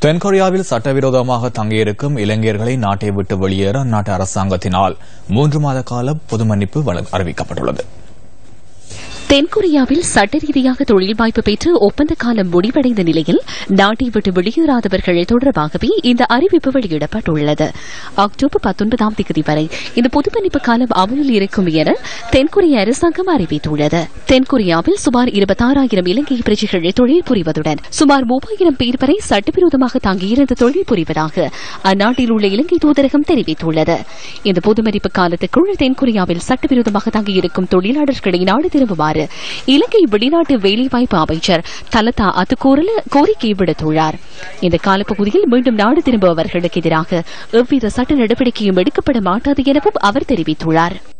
தென்கொரியாவில் சட்டவிரோதமாக தங்கியிருக்கும் இளைஞர்களை நாட்டை விட்டு வெளியேற அந்நாட்டு அரசாங்கத்தினால் மூன்று மாத கால பொது மன்னிப்பு வழங்க- அறிவிக்கப்பட்டுள்ளது தென்கொரியாவில் சட்ட ரீதியாக தொழில் வாய்ப்பு பெற்று ஒப்பந்த காலம் முடிவடைந்த நிலையில் நாட்டை விட்டு வெளியேறாதவர்கள் தொடர்பாகவே இந்த அறிவிப்பு வெளியிடப்பட்டுள்ளது அக்டோபர் பத்தொன்பதாம் தேதி வரை இந்த பொதுமன்னிப்பு காலம் அமலில் இருக்கும் என தென்கொரிய அரசாங்கம் அறிவித்துள்ளது தென்கொரியாவில் சுமார் இருபத்தாறாயிரம் இலங்கை பிரஜைகள் தொழில் புரிவதுடன் சுமார் மூவாயிரம் பேர் வரை சட்டவிரோதமாக தங்கியிருந்து தொழில் புரிவதாக அந்நாட்டில் உள்ள இலங்கை தூதரகம் தெரிவித்துள்ளது இந்த பொதுமதிப்பு காலத்துக்குள் தென்கொரியாவில் சட்டவிரோதமாக தங்கியிருக்கும் தொழிலாளர்களை நாடு திரும்புமாறு இலங்கை வெளிநாட்டு வேலைவாய்ப்பு அமைச்சர் தலதா அத்துக்கூறல கோரிக்கை விடுத்துள்ளார் இந்த காலப்பகுதியில் மீண்டும் நாடு திரும்புபவர்களுக்கு எதிராக எவ்வித சட்ட நடவடிக்கையும் எடுக்கப்பட மாட்டாது எனவும் அவர் தெரிவித்துள்ளார்